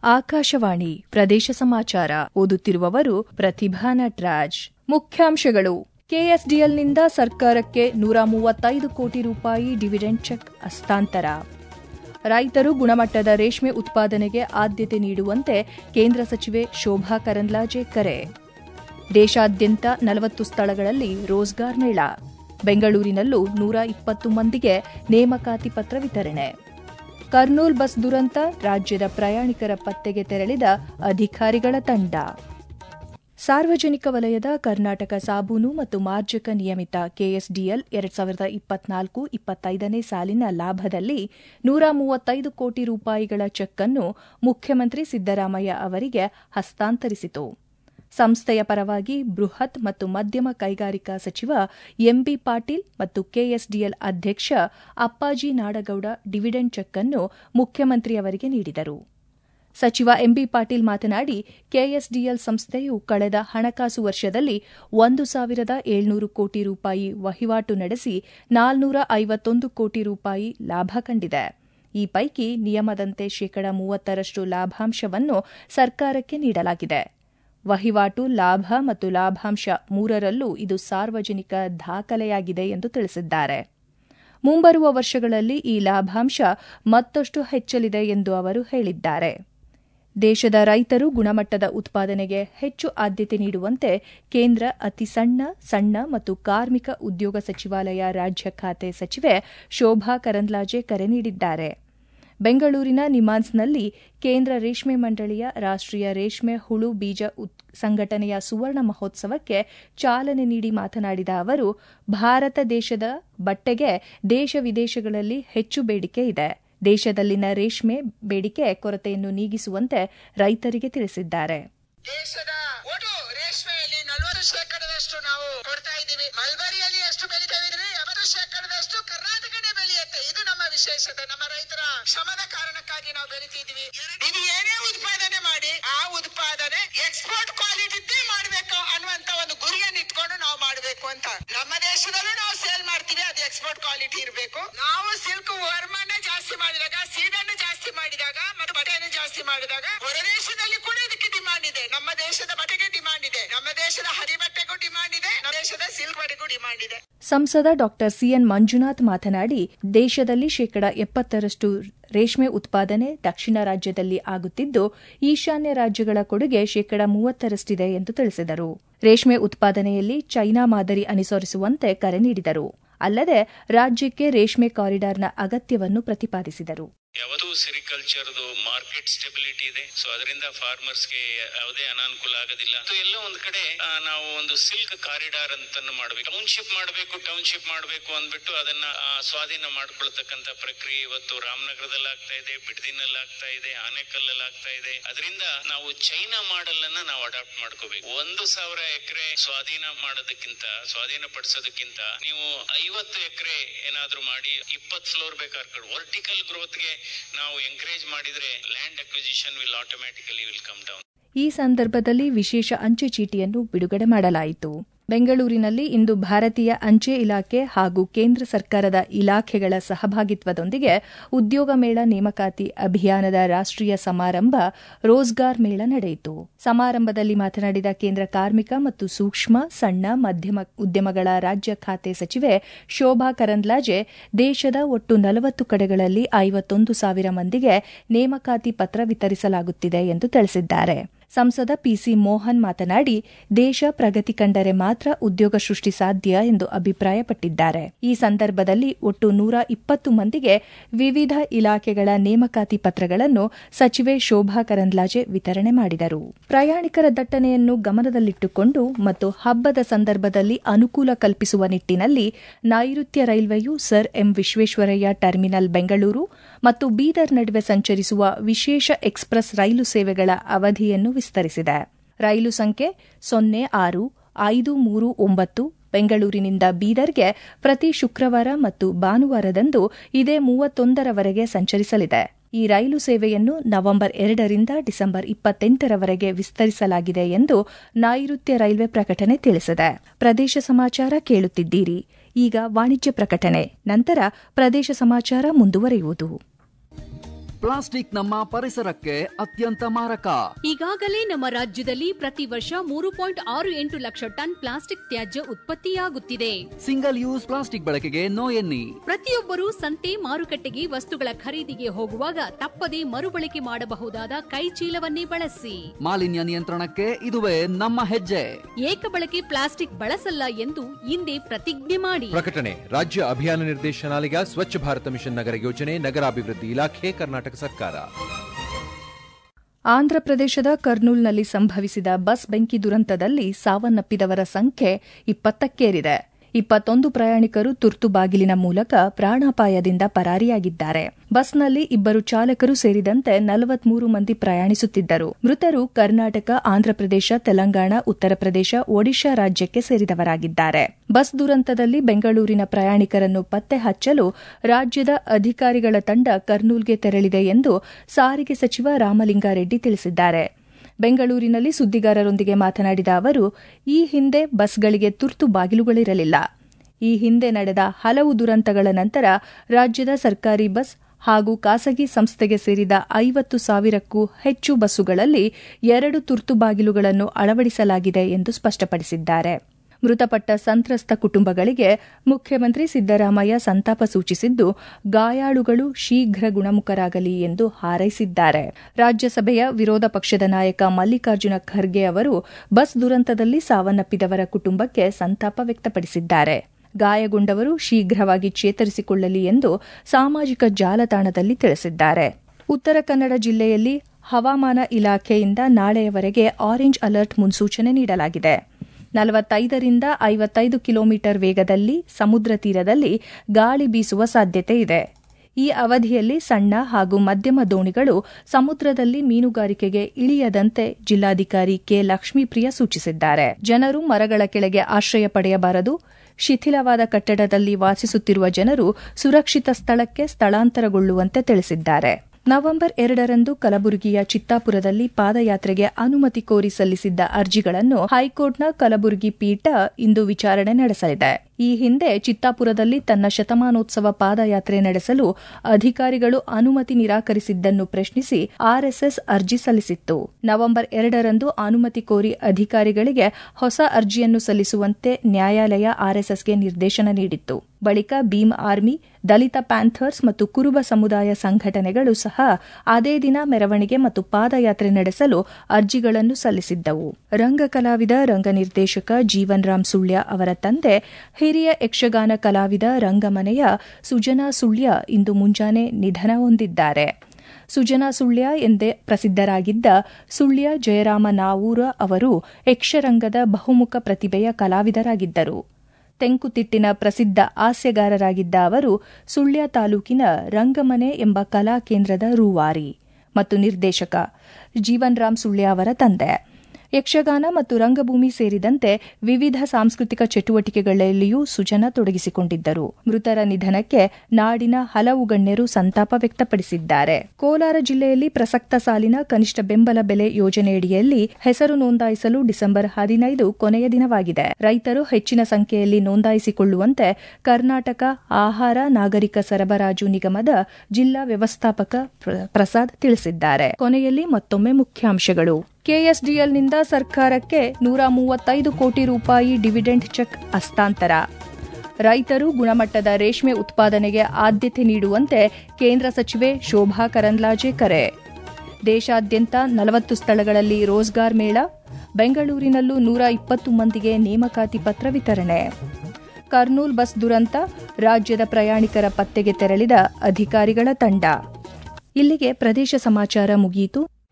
ಆಕಾಶವಾಣಿ ಪ್ರದೇಶ ಸಮಾಚಾರ ಓದುತ್ತಿರುವವರು ಪ್ರತಿಭಾ ನಟ್ರಾಜ್ ಮುಖ್ಯಾಂಶಗಳು ಕೆಎಸ್ಡಿಎಲ್ನಿಂದ ಸರ್ಕಾರಕ್ಕೆ ನೂರ ಮೂವತ್ತೈದು ಕೋಟಿ ರೂಪಾಯಿ ಡಿವಿಡೆಂಡ್ ಚೆಕ್ ಹಸ್ತಾಂತರ ರೈತರು ಗುಣಮಟ್ಟದ ರೇಷ್ಮೆ ಉತ್ಪಾದನೆಗೆ ಆದ್ಯತೆ ನೀಡುವಂತೆ ಕೇಂದ್ರ ಸಚಿವೆ ಶೋಭಾ ಕರಂದ್ಲಾಜೆ ಕರೆ ದೇಶಾದ್ಯಂತ ನಲವತ್ತು ಸ್ಥಳಗಳಲ್ಲಿ ರೋಜ್ಗಾರ್ ಮೇಳ ಬೆಂಗಳೂರಿನಲ್ಲೂ ನೂರ ಇಪ್ಪತ್ತು ಮಂದಿಗೆ ನೇಮಕಾತಿ ಪತ್ರ ವಿತರಣೆ ಕರ್ನೂಲ್ ಬಸ್ ದುರಂತ ರಾಜ್ಯದ ಪ್ರಯಾಣಿಕರ ಪತ್ತೆಗೆ ತೆರಳಿದ ಅಧಿಕಾರಿಗಳ ತಂಡ ಸಾರ್ವಜನಿಕ ವಲಯದ ಕರ್ನಾಟಕ ಸಾಬೂನು ಮತ್ತು ಮಾರ್ಜಕ ನಿಯಮಿತ ಕೆಎಸ್ಡಿಎಲ್ ಎರಡ್ ಸಾವಿರದ ಇಪ್ಪತ್ನಾಲ್ಕು ಇಪ್ಪತ್ತೈದನೇ ಸಾಲಿನ ಲಾಭದಲ್ಲಿ ನೂರ ಮೂವತ್ತೈದು ಕೋಟಿ ರೂಪಾಯಿಗಳ ಚೆಕ್ ಅನ್ನು ಮುಖ್ಯಮಂತ್ರಿ ಸಿದ್ದರಾಮಯ್ಯ ಅವರಿಗೆ ಹಸ್ತಾಂತರಿಸಿತು ಸಂಸ್ಥೆಯ ಪರವಾಗಿ ಬೃಹತ್ ಮತ್ತು ಮಧ್ಯಮ ಕೈಗಾರಿಕಾ ಸಚಿವ ಎಂಬಿ ಪಾಟೀಲ್ ಮತ್ತು ಕೆಎಸ್ಡಿಎಲ್ ಅಧ್ಯಕ್ಷ ಅಪ್ಪಾಜಿ ನಾಡಗೌಡ ಡಿವಿಡೆಂಡ್ ಚೆಕ್ ಅನ್ನು ಮುಖ್ಯಮಂತ್ರಿಯವರಿಗೆ ನೀಡಿದರು ಸಚಿವ ಎಂಬಿ ಪಾಟೀಲ್ ಮಾತನಾಡಿ ಕೆಎಸ್ಡಿಎಲ್ ಸಂಸ್ಥೆಯು ಕಳೆದ ಹಣಕಾಸು ವರ್ಷದಲ್ಲಿ ಒಂದು ಸಾವಿರದ ಏಳ್ನೂರು ಕೋಟಿ ರೂಪಾಯಿ ವಹಿವಾಟು ನಡೆಸಿ ನಾಲ್ನೂರ ಐವತ್ತೊಂದು ಕೋಟಿ ರೂಪಾಯಿ ಲಾಭ ಕಂಡಿದೆ ಈ ಪೈಕಿ ನಿಯಮದಂತೆ ಶೇಕಡ ಮೂವತ್ತರಷ್ಟು ಲಾಭಾಂಶವನ್ನು ಸರ್ಕಾರಕ್ಕೆ ನೀಡಲಾಗಿದೆ ವಹಿವಾಟು ಲಾಭ ಮತ್ತು ಲಾಭಾಂಶ ಮೂರರಲ್ಲೂ ಇದು ಸಾರ್ವಜನಿಕ ದಾಖಲೆಯಾಗಿದೆ ಎಂದು ತಿಳಿಸಿದ್ದಾರೆ ಮುಂಬರುವ ವರ್ಷಗಳಲ್ಲಿ ಈ ಲಾಭಾಂಶ ಮತ್ತಷ್ಟು ಹೆಚ್ಚಲಿದೆ ಎಂದು ಅವರು ಹೇಳಿದ್ದಾರೆ ದೇಶದ ರೈತರು ಗುಣಮಟ್ಟದ ಉತ್ಪಾದನೆಗೆ ಹೆಚ್ಚು ಆದ್ಯತೆ ನೀಡುವಂತೆ ಕೇಂದ್ರ ಅತಿ ಸಣ್ಣ ಸಣ್ಣ ಮತ್ತು ಕಾರ್ಮಿಕ ಉದ್ಯೋಗ ಸಚಿವಾಲಯ ರಾಜ್ಯ ಖಾತೆ ಸಚಿವೆ ಶೋಭಾ ಕರಂದ್ಲಾಜೆ ಕರೆ ನೀಡಿದ್ದಾರೆ ಬೆಂಗಳೂರಿನ ನಿಮಾನ್ಸ್ನಲ್ಲಿ ಕೇಂದ್ರ ರೇಷ್ಮೆ ಮಂಡಳಿಯ ರಾಷ್ಟೀಯ ರೇಷ್ಮೆ ಹುಳು ಬೀಜ ಸಂಘಟನೆಯ ಸುವರ್ಣ ಮಹೋತ್ಸವಕ್ಕೆ ಚಾಲನೆ ನೀಡಿ ಮಾತನಾಡಿದ ಅವರು ಭಾರತ ದೇಶದ ಬಟ್ಟೆಗೆ ದೇಶ ವಿದೇಶಗಳಲ್ಲಿ ಹೆಚ್ಚು ಬೇಡಿಕೆ ಇದೆ ದೇಶದಲ್ಲಿನ ರೇಷ್ಮೆ ಬೇಡಿಕೆ ಕೊರತೆಯನ್ನು ನೀಗಿಸುವಂತೆ ರೈತರಿಗೆ ತಿಳಿಸಿದ್ದಾರೆ ದೇಶದ ಒಟ್ಟು ರೇಷ್ಮೆಯಲ್ಲಿ ನಲವತ್ತು ಶೇಕಡದಷ್ಟು ನಾವು ಕೊಡ್ತಾ ಇದ್ದೀವಿ ಮಲ್ಬರಿಯಲ್ಲಿ ಎಷ್ಟು ಬೆಳಿತೇವೆ ಅಂದ್ರೆ ಎಪ್ಪತ್ತು ಶೇಕಡದಷ್ಟು ಕರ್ನಾಟಕನೇ ಬೆಳೆಯುತ್ತೆ ಇದು ನಮ್ಮ ವಿಶೇಷತೆ ನಮ್ಮ ರೈತರ ಶ್ರಮದ ಕಾರಣಕ್ಕಾಗಿ ನಾವು ಬೆಳಿತಿದ್ವಿ ಇದು ಏನೇ ಉತ್ಪಾದನೆ ಮಾಡಿ ಆ ಉತ್ಪಾದನೆ ಎಕ್ಸ್ಪೋರ್ಟ್ ಕ್ವಾಲಿಟಿ ಮಾಡಬೇಕು ಅನ್ನುವಂತ ಒಂದು ಗುರಿಯನ್ನು ಇಟ್ಕೊಂಡು ನಾವು ಮಾಡಬೇಕು ಅಂತ ನಮ್ಮ ದೇಶದಲ್ಲೂ ನಾವು ಸೇಲ್ ಮಾಡ್ತೀವಿ ಅದು ಎಕ್ಸ್ಪೋರ್ಟ್ ಕ್ವಾಲಿಟಿ ಇರಬೇಕು ನಾವು ಸಿಲ್ಕ್ ವರ್ಮನ್ನ ಜಾಸ್ತಿ ಮಾಡಿದಾಗ ಸೀಡನ್ನು ಜಾಸ್ತಿ ಮಾಡಿದಾಗ ಮತ್ತು ಬಟ್ಟೆಯನ್ನು ಜಾಸ್ತಿ ಮಾಡಿದಾಗ ಹೊರ ದೇಶದಲ್ಲಿ ಕೂಡ ಇದಕ್ಕೆ ಡಿಮಾಂಡ್ ಇದೆ ನಮ್ಮ ದೇಶದ ಬಟ್ಟೆಗೆ ಡಿಮಾಂಡ್ ಇದೆ ನಮ್ಮ ದೇಶದ ಹರಿ ಬಟ್ಟೆಗೂ ಡಿಮಾಂಡ್ ಇದೆ ನಮ್ಮ ದೇಶದ ಸಿಲ್ಕ್ ಬಟ್ಟೆಗೂ ಡಿಮಾಂಡ್ ಇದೆ ಸಂಸದ ಡಾ ಸಿಎನ್ ಮಂಜುನಾಥ್ ಮಾತನಾಡಿ ದೇಶದಲ್ಲಿ ಶೇಕಡ ಎಪ್ಪತ್ತರಷ್ಟು ರೇಷ್ಮೆ ಉತ್ಪಾದನೆ ದಕ್ಷಿಣ ರಾಜ್ಯದಲ್ಲಿ ಆಗುತ್ತಿದ್ದು ಈಶಾನ್ಯ ರಾಜ್ಯಗಳ ಕೊಡುಗೆ ಶೇಕಡ ಮೂವತ್ತರಷ್ಟಿದೆ ಎಂದು ತಿಳಿಸಿದರು ರೇಷ್ಮೆ ಉತ್ಪಾದನೆಯಲ್ಲಿ ಚೈನಾ ಮಾದರಿ ಅನುಸರಿಸುವಂತೆ ಕರೆ ನೀಡಿದರು ಅಲ್ಲದೆ ರಾಜ್ಯಕ್ಕೆ ರೇಷ್ಮೆ ಕಾರಿಡಾರ್ನ ಅಗತ್ಯವನ್ನು ಪ್ರತಿಪಾದಿಸಿದರು ಯಾವತ್ತೂ ಸೆರಿಕಲ್ಚರ್ದು ಮಾರ್ಕೆಟ್ ಸ್ಟೆಬಿಲಿಟಿ ಇದೆ ಸೊ ಅದರಿಂದ ಫಾರ್ಮರ್ಸ್ಗೆ ಯಾವುದೇ ಅನಾನುಕೂಲ ಆಗೋದಿಲ್ಲ ಎಲ್ಲ ಒಂದ್ ಕಡೆ ಆ, ನಾವು ಒಂದು ಸಿಲ್ಕ್ ಕಾರಿಡಾರ್ ಅಂತ ಮಾಡಬೇಕು ಟೌನ್ಶಿಪ್ ಮಾಡಬೇಕು ಟೌನ್ಶಿಪ್ ಮಾಡಬೇಕು ಅಂದ್ಬಿಟ್ಟು ಅದನ್ನ ಆ, ಸ್ವಾಧೀನ ಮಾಡ್ಕೊಳ್ತಕ್ಕಂತ ಪ್ರಕ್ರಿಯೆ ಇವತ್ತು ರಾಮನಗರದಲ್ಲಿ ಆಗ್ತಾ ಇದೆ ಬಿಡದಿನಲ್ಲಿ ಆಗ್ತಾ ಇದೆ ಆನೆಕಲ್ಲಲ್ಲಿ ಆಗ್ತಾ ಇದೆ ಅದರಿಂದ ನಾವು ಚೈನಾ ಮಾಡೆಲ್ ಅನ್ನ ನಾವು ಅಡಾಪ್ಟ್ ಮಾಡ್ಕೋಬೇಕು ಒಂದು ಸಾವಿರ ಎಕರೆ ಸ್ವಾಧೀನ ಮಾಡೋದಕ್ಕಿಂತ ಸ್ವಾಧೀನ ಪಡಿಸೋದಕ್ಕಿಂತ ನೀವು ಐವತ್ತು ಎಕರೆ ಏನಾದ್ರೂ ಮಾಡಿ ಇಪ್ಪತ್ತು ಫ್ಲೋರ್ ಬೇಕಾದ್ರೆ ವರ್ಟಿಕಲ್ ಗ್ರೋತ್ಗೆ ನಾವು ಎಂಕರೇಜ್ ಮಾಡಿದ್ರೆ land acquisition will automatically will come down ಈ ಸಂದರ್ಭದಲ್ಲಿ ವಿಶೇಷ ಅಂಚೆ ಚೀಟಿಯನ್ನು ಬಿಡುಗಡೆ ಮಾಡಲಾಯಿತು ಬೆಂಗಳೂರಿನಲ್ಲಿ ಇಂದು ಭಾರತೀಯ ಅಂಚೆ ಇಲಾಖೆ ಹಾಗೂ ಕೇಂದ್ರ ಸರ್ಕಾರದ ಇಲಾಖೆಗಳ ಸಹಭಾಗಿತ್ವದೊಂದಿಗೆ ಉದ್ಯೋಗ ಮೇಳ ನೇಮಕಾತಿ ಅಭಿಯಾನದ ರಾಷ್ಟೀಯ ಸಮಾರಂಭ ರೋಜ್ಗಾರ್ ಮೇಳ ನಡೆಯಿತು ಸಮಾರಂಭದಲ್ಲಿ ಮಾತನಾಡಿದ ಕೇಂದ್ರ ಕಾರ್ಮಿಕ ಮತ್ತು ಸೂಕ್ಷ್ಮ ಸಣ್ಣ ಮಧ್ಯಮ ಉದ್ಯಮಗಳ ರಾಜ್ಯ ಖಾತೆ ಸಚಿವೆ ಶೋಭಾ ಕರಂದ್ಲಾಜೆ ದೇಶದ ಒಟ್ಟು ನಲವತ್ತು ಕಡೆಗಳಲ್ಲಿ ಐವತ್ತೊಂದು ಸಾವಿರ ಮಂದಿಗೆ ನೇಮಕಾತಿ ಪತ್ರ ವಿತರಿಸಲಾಗುತ್ತಿದೆ ಎಂದು ತಿಳಿಸಿದ್ದಾರೆ ಸಂಸದ ಪಿಸಿ ಮೋಹನ್ ಮಾತನಾಡಿ ದೇಶ ಪ್ರಗತಿ ಕಂಡರೆ ಮಾತ್ರ ಉದ್ಯೋಗ ಸೃಷ್ಟಿ ಸಾಧ್ಯ ಎಂದು ಅಭಿಪ್ರಾಯಪಟ್ಟಿದ್ದಾರೆ ಈ ಸಂದರ್ಭದಲ್ಲಿ ಒಟ್ಟು ನೂರ ಇಪ್ಪತ್ತು ಮಂದಿಗೆ ವಿವಿಧ ಇಲಾಖೆಗಳ ನೇಮಕಾತಿ ಪತ್ರಗಳನ್ನು ಸಚಿವೆ ಶೋಭಾ ಕರಂದ್ಲಾಜೆ ವಿತರಣೆ ಮಾಡಿದರು ಪ್ರಯಾಣಿಕರ ದಟ್ಟಣೆಯನ್ನು ಗಮನದಲ್ಲಿಟ್ಟುಕೊಂಡು ಮತ್ತು ಹಬ್ಬದ ಸಂದರ್ಭದಲ್ಲಿ ಅನುಕೂಲ ಕಲ್ಪಿಸುವ ನಿಟ್ಟಿನಲ್ಲಿ ನೈಋತ್ಯ ರೈಲ್ವೆಯು sir M Visvesvaraya terminal Bengaluru ಮತ್ತು ಬೀದರ್ ನಡುವೆ ಸಂಚರಿಸುವ ವಿಶೇಷ ಎಕ್ಸ್ಪ್ರೆಸ್ ರೈಲು ಸೇವೆಗಳ ಅವಧಿಯನ್ನು ವಿಸ್ತರಿಸಿದೆ ರೈಲು ಸಂಖ್ಯೆ ಸೊನ್ನೆ ಆರು ಐದು ಮೂರು ಒಂಬತ್ತು ಬೆಂಗಳೂರಿನಿಂದ ಬೀದರ್ಗೆ ಪ್ರತಿ ಶುಕ್ರವಾರ ಮತ್ತು ಭಾನುವಾರದಂದು ಇದೇ ಮೂವತ್ತೊಂದರವರೆಗೆ ಸಂಚರಿಸಲಿದೆ ಈ ರೈಲು ಸೇವೆಯನ್ನು ನವೆಂಬರ್ ಎರಡರಿಂದ ಡಿಸೆಂಬರ್ ಇಪ್ಪತ್ತೆಂಟರವರೆಗೆ ವಿಸ್ತರಿಸಲಾಗಿದೆ ಎಂದು ನೈಋತ್ಯ ರೈಲ್ವೆ ಪ್ರಕಟಣೆ ತಿಳಿಸಿದೆ ಪ್ರದೇಶ ಸಮಾಚಾರ ಕೇಳುತ್ತಿದ್ದೀರಿ ಈಗ ವಾಣಿಜ್ಯ ಪ್ರಕಟಣೆ ನಂತರ ಪ್ರದೇಶ ಸಮಾಚಾರ ಮುಂದುವರಿಯುವುದು ಪ್ಲಾಸ್ಟಿಕ್ ನಮ್ಮ ಪರಿಸರಕ್ಕೆ ಅತ್ಯಂತ ಮಾರಕ ಈಗಾಗಲೇ ನಮ್ಮ ರಾಜ್ಯದಲ್ಲಿ ಪ್ರತಿ ವರ್ಷ ಮೂರು ಪಾಯಿಂಟ್ ಆರು ಎಂಟು ಲಕ್ಷ ಟನ್ ಪ್ಲಾಸ್ಟಿಕ್ ತ್ಯಾಜ್ಯ ಉತ್ಪತ್ತಿಯಾಗುತ್ತಿದೆ ಸಿಂಗಲ್ ಯೂಸ್ ಪ್ಲಾಸ್ಟಿಕ್ ಬಳಕೆಗೆ ನೋ ಎನ್ನಿ ಪ್ರತಿಯೊಬ್ಬರು ಸಂತೆ ಮಾರುಕಟ್ಟೆಗೆ ವಸ್ತುಗಳ ಖರೀದಿಗೆ ಹೋಗುವಾಗ ತಪ್ಪದೆ ಮರುಬಳಕೆ ಮಾಡಬಹುದಾದ ಕೈ ಚೀಲವನ್ನೇ ಬಳಸಿ ಮಾಲಿನ್ಯ ನಿಯಂತ್ರಣಕ್ಕೆ ಇದುವೇ ನಮ್ಮ ಹೆಜ್ಜೆ ಏಕಬಳಕೆ ಪ್ಲಾಸ್ಟಿಕ್ ಬಳಸಲ್ಲ ಎಂದು ಇಂದೇ ಪ್ರತಿಜ್ಞೆ ಮಾಡಿ ಪ್ರಕಟಣೆ ರಾಜ್ಯ ಅಭಿಯಾನ ನಿರ್ದೇಶನಾಲಯ ಸ್ವಚ್ಛ ಭಾರತ ಮಿಷನ್ ನಗರ ಯೋಜನೆ ನಗರಾಭಿವೃದ್ಧಿ ಇಲಾಖೆ ಕರ್ನಾಟಕ ಸರ್ಕಾರ ಆಂಧ್ರಪ್ರದೇಶದ ಕರ್ನೂಲ್ನಲ್ಲಿ ಸಂಭವಿಸಿದ ಬಸ್ ಬೆಂಕಿ ದುರಂತದಲ್ಲಿ ಸಾವನ್ನಪ್ಪಿದವರ ಸಂಖ್ಯೆ ಇಪ್ಪತ್ತಕ್ಕೇರಿದೆ ಇಪ್ಪತ್ತೊಂದು ಪ್ರಯಾಣಿಕರು ತುರ್ತು ಬಾಗಿಲಿನ ಮೂಲಕ ಪ್ರಾಣಾಪಾಯದಿಂದ ಪರಾರಿಯಾಗಿದ್ದಾರೆ ಬಸ್ನಲ್ಲಿ ಇಬ್ಬರು ಚಾಲಕರು ಸೇರಿದಂತೆ ನಲವತ್ಮೂರು ಮಂದಿ ಪ್ರಯಾಣಿಸುತ್ತಿದ್ದರು ಮೃತರು ಕರ್ನಾಟಕ ಆಂಧ್ರಪ್ರದೇಶ ತೆಲಂಗಾಣ ಉತ್ತರ ಪ್ರದೇಶ ಒಡಿಶಾ ರಾಜ್ಯಕ್ಕೆ ಸೇರಿದವರಾಗಿದ್ದಾರೆ ಬಸ್ ದುರಂತದಲ್ಲಿ ಬೆಂಗಳೂರಿನ ಪ್ರಯಾಣಿಕರನ್ನು ಪತ್ತೆ ಹಚ್ಚಲು ರಾಜ್ಯದ ಅಧಿಕಾರಿಗಳ ತಂಡ ಕರ್ನೂಲ್ಗೆ ತೆರಳಿದೆ ಎಂದು ಸಾರಿಗೆ ಸಚಿವ ರಾಮಲಿಂಗಾರೆಡ್ಡಿ ತಿಳಿಸಿದ್ದಾರೆ ಬೆಂಗಳೂರಿನಲ್ಲಿ ಸುದ್ದಿಗಾರರೊಂದಿಗೆ ಮಾತನಾಡಿದ ಅವರು ಈ ಹಿಂದೆ ಬಸ್ಗಳಿಗೆ ತುರ್ತು ಬಾಗಿಲುಗಳಿರಲಿಲ್ಲ ಈ ಹಿಂದೆ ನಡೆದ ಹಲವು ದುರಂತಗಳ ನಂತರ ರಾಜ್ಯದ ಸರ್ಕಾರಿ ಬಸ್ ಹಾಗೂ ಖಾಸಗಿ ಸಂಸ್ಥೆಗೆ ಸೇರಿದ ಐವತ್ತು ಸಾವಿರಕ್ಕೂ ಹೆಚ್ಚು ಬಸ್ಸುಗಳಲ್ಲಿ ಎರಡು ತುರ್ತು ಬಾಗಿಲುಗಳನ್ನು ಅಳವಡಿಸಲಾಗಿದೆ ಎಂದು ಸ್ಪಷ್ಟಪಡಿಸಿದ್ದಾರೆ ಮೃತಪಟ್ಟ ಸಂತ್ರಸ್ತ ಕುಟುಂಬಗಳಿಗೆ ಮುಖ್ಯಮಂತ್ರಿ ಸಿದ್ದರಾಮಯ್ಯ ಸಂತಾಪ ಸೂಚಿಸಿದ್ದು ಗಾಯಾಳುಗಳು ಶೀಘ್ರ ಗುಣಮುಖರಾಗಲಿ ಎಂದು ಹಾರೈಸಿದ್ದಾರೆ ರಾಜ್ಯಸಭೆಯ ವಿರೋಧ ಪಕ್ಷದ ನಾಯಕ ಮಲ್ಲಿಕಾರ್ಜುನ ಖರ್ಗೆ ಅವರು ಬಸ್ ದುರಂತದಲ್ಲಿ ಸಾವನ್ನಪ್ಪಿದವರ ಕುಟುಂಬಕ್ಕೆ ಸಂತಾಪ ವ್ಯಕ್ತಪಡಿಸಿದ್ದಾರೆ ಗಾಯಗೊಂಡವರು ಶೀಘ್ರವಾಗಿ ಚೇತರಿಸಿಕೊಳ್ಳಲಿ ಎಂದು ಸಾಮಾಜಿಕ ಜಾಲತಾಣದಲ್ಲಿ ತಿಳಿಸಿದ್ದಾರೆ ಉತ್ತರ ಕನ್ನಡ ಜಿಲ್ಲೆಯಲ್ಲಿ ಹವಾಮಾನ ಇಲಾಖೆಯಿಂದ ನಾಳೆಯವರೆಗೆ ಆರೆಂಜ್ ಅಲರ್ಟ್ ಮುನ್ಸೂಚನೆ ನೀಡಲಾಗಿದೆ ನಲವತ್ತೈದರಿಂದ ಐವತ್ತೈದು ಕಿಲೋಮೀಟರ್ ವೇಗದಲ್ಲಿ ಸಮುದ್ರ ತೀರದಲ್ಲಿ ಗಾಳಿ ಬೀಸುವ ಸಾಧ್ಯತೆ ಇದೆ ಈ ಅವಧಿಯಲ್ಲಿ ಸಣ್ಣ ಹಾಗೂ ಮಧ್ಯಮ ದೋಣಿಗಳು ಸಮುದ್ರದಲ್ಲಿ ಮೀನುಗಾರಿಕೆಗೆ ಇಳಿಯದಂತೆ ಜಿಲ್ಲಾಧಿಕಾರಿ ಕೆ ಲಕ್ಷ್ಮೀಪ್ರಿಯ ಸೂಚಿಸಿದ್ದಾರೆ ಜನರು ಮರಗಳ ಕೆಳಗೆ ಆಶ್ರಯ ಪಡೆಯಬಾರದು ಶಿಥಿಲವಾದ ಕಟ್ಟಡದಲ್ಲಿ ವಾಸಿಸುತ್ತಿರುವ ಜನರು ಸುರಕ್ಷಿತ ಸ್ಥಳಕ್ಕೆ ಸ್ಥಳಾಂತರಗೊಳ್ಳುವಂತೆ ತಿಳಿಸಿದ್ದಾರೆ ನವೆಂಬರ್ ಎರಡರಂದು ಕಲಬುರಗಿಯ ಚಿತ್ತಾಪುರದಲ್ಲಿ ಪಾದಯಾತ್ರೆಗೆ ಅನುಮತಿ ಕೋರಿ ಸಲ್ಲಿಸಿದ್ದ ಅರ್ಜಿಗಳನ್ನು ಹೈಕೋರ್ಟ್ನ ಕಲಬುರಗಿ ಪೀಠ ಇಂದು ವಿಚಾರಣೆ ನಡೆಸಲಿದೆ ಈ ಹಿಂದೆ ಚಿತ್ತಾಪುರದಲ್ಲಿ ತನ್ನ ಶತಮಾನೋತ್ಸವ ಪಾದಯಾತ್ರೆ ನಡೆಸಲು ಅಧಿಕಾರಿಗಳು ಅನುಮತಿ ನಿರಾಕರಿಸಿದ್ದನ್ನು ಪ್ರಶ್ನಿಸಿ ಆರ್ಎಸ್ಎಸ್ ಅರ್ಜಿ ಸಲ್ಲಿಸಿತ್ತು ನವೆಂಬರ್ ಎರಡರಂದು ಅನುಮತಿ ಕೋರಿ ಅಧಿಕಾರಿಗಳಿಗೆ ಹೊಸ ಅರ್ಜಿಯನ್ನು ಸಲ್ಲಿಸುವಂತೆ ನ್ಯಾಯಾಲಯ ಆರ್ಎಸ್ಎಸ್ಗೆ ನಿರ್ದೇಶನ ನೀಡಿತ್ತು ಬಳಿಕ ಭೀಮ್ ಆರ್ಮಿ ದಲಿತ ಪ್ಯಾಂಥರ್ಸ್ ಮತ್ತು ಕುರುಬ ಸಮುದಾಯ ಸಂಘಟನೆಗಳು ಸಹ ಅದೇ ದಿನ ಮೆರವಣಿಗೆ ಮತ್ತು ಪಾದಯಾತ್ರೆ ನಡೆಸಲು ಅರ್ಜಿಗಳನ್ನು ಸಲ್ಲಿಸಿದ್ದವು ರಂಗ ಕಲಾವಿದ ರಂಗ ನಿರ್ದೇಶಕ ಜೀವನ್ ರಾಮ್ ಸುಳ್ಯ ಅವರ ತಂದೆ ಹಿರಿಯ ಯಕ್ಷಗಾನ ಕಲಾವಿದ ರಂಗಮನೆಯ ಸುಜನಾ ಸುಳ್ಯ ಇಂದು ಮುಂಜಾನೆ ನಿಧನ ಹೊಂದಿದ್ದಾರೆ ಸುಜನಾ ಸುಳ್ಯ ಎಂದೇ ಪ್ರಸಿದ್ದರಾಗಿದ್ದ ಸುಳ್ಯ ಜಯರಾಮ ನಾವೂರ ಅವರು ಯಕ್ಷರಂಗದ ಬಹುಮುಖ ಪ್ರತಿಭೆಯ ಕಲಾವಿದರಾಗಿದ್ದರು ತೆಂಕುತಿಟ್ಟಿನ ಪ್ರಸಿದ್ಧ ಹಾಸ್ಯಗಾರರಾಗಿದ್ದ ಅವರು ಸುಳ್ಯ ತಾಲೂಕಿನ ರಂಗಮನೆ ಎಂಬ ಕಲಾ ಕೇಂದ್ರದ ರೂವಾರಿ ಮತ್ತು ನಿರ್ದೇಶಕ ಜೀವನ್ ರಾಮ್ ಸುಳ್ಯ ಅವರ ತಂದೆ ಯಕ್ಷಗಾನ ಮತ್ತು ರಂಗಭೂಮಿ ಸೇರಿದಂತೆ ವಿವಿಧ ಸಾಂಸ್ಕೃತಿಕ ಚಟುವಟಿಕೆಗಳಲ್ಲಿಯೂ ಸುಜನ ತೊಡಗಿಸಿಕೊಂಡಿದ್ದರು ಮೃತರ ನಿಧನಕ್ಕೆ ನಾಡಿನ ಹಲವು ಗಣ್ಯರು ಸಂತಾಪ ವ್ಯಕ್ತಪಡಿಸಿದ್ದಾರೆ ಕೋಲಾರ ಜಿಲ್ಲೆಯಲ್ಲಿ ಪ್ರಸಕ್ತ ಸಾಲಿನ ಕನಿಷ್ಠ ಬೆಂಬಲ ಬೆಲೆ ಯೋಜನೆಯಡಿಯಲ್ಲಿ ಹೆಸರು ನೋಂದಾಯಿಸಲು ಡಿಸೆಂಬರ್ ಹದಿನೈದು ಕೊನೆಯ ದಿನವಾಗಿದೆ ರೈತರು ಹೆಚ್ಚಿನ ಸಂಖ್ಯೆಯಲ್ಲಿ ನೋಂದಾಯಿಸಿಕೊಳ್ಳುವಂತೆ ಕರ್ನಾಟಕ ಆಹಾರ ನಾಗರಿಕ ಸರಬರಾಜು ನಿಗಮದ ಜಿಲ್ಲಾ ವ್ಯವಸ್ಥಾಪಕ ಪ್ರಸಾದ್ ತಿಳಿಸಿದ್ದಾರೆ ಕೊನೆಯಲ್ಲಿ ಮತ್ತೊಮ್ಮೆ ಮುಖ್ಯಾಂಶಗಳು ಕೆಎಸ್ಡಿಎಲ್ನಿಂದ ಸರ್ಕಾರಕ್ಕೆ ನೂರ ಮೂವತ್ತೈದು ಕೋಟಿ ರೂಪಾಯಿ ಡಿವಿಡೆಂಡ್ ಚೆಕ್ ಹಸ್ತಾಂತರ ರೈತರು ಗುಣಮಟ್ಟದ ರೇಷ್ಮೆ ಉತ್ಪಾದನೆಗೆ ಆದ್ಯತೆ ನೀಡುವಂತೆ ಕೇಂದ್ರ ಸಚಿವೆ ಶೋಭಾ ಕರಂದ್ಲಾಜೆ ಕರೆ ದೇಶಾದ್ಯಂತ ನಲವತ್ತು ಸ್ಥಳಗಳಲ್ಲಿ ರೋಜ್ಗಾರ್ ಮೇಳ ಬೆಂಗಳೂರಿನಲ್ಲೂ ನೂರ ಇಪ್ಪತ್ತು ಮಂದಿಗೆ ನೇಮಕಾತಿ ಪತ್ರ ವಿತರಣೆ ಕರ್ನೂಲ್ ಬಸ್ ದುರಂತ ರಾಜ್ಯದ ಪ್ರಯಾಣಿಕರ ಪತ್ತೆಗೆ ತೆರಳಿದ ಅಧಿಕಾರಿಗಳ ತಂಡ ಇಲ್ಲಿಗೆ ಪ್ರದೇಶ ಸಮಾಚಾರ ಮುಗಿಯಿತು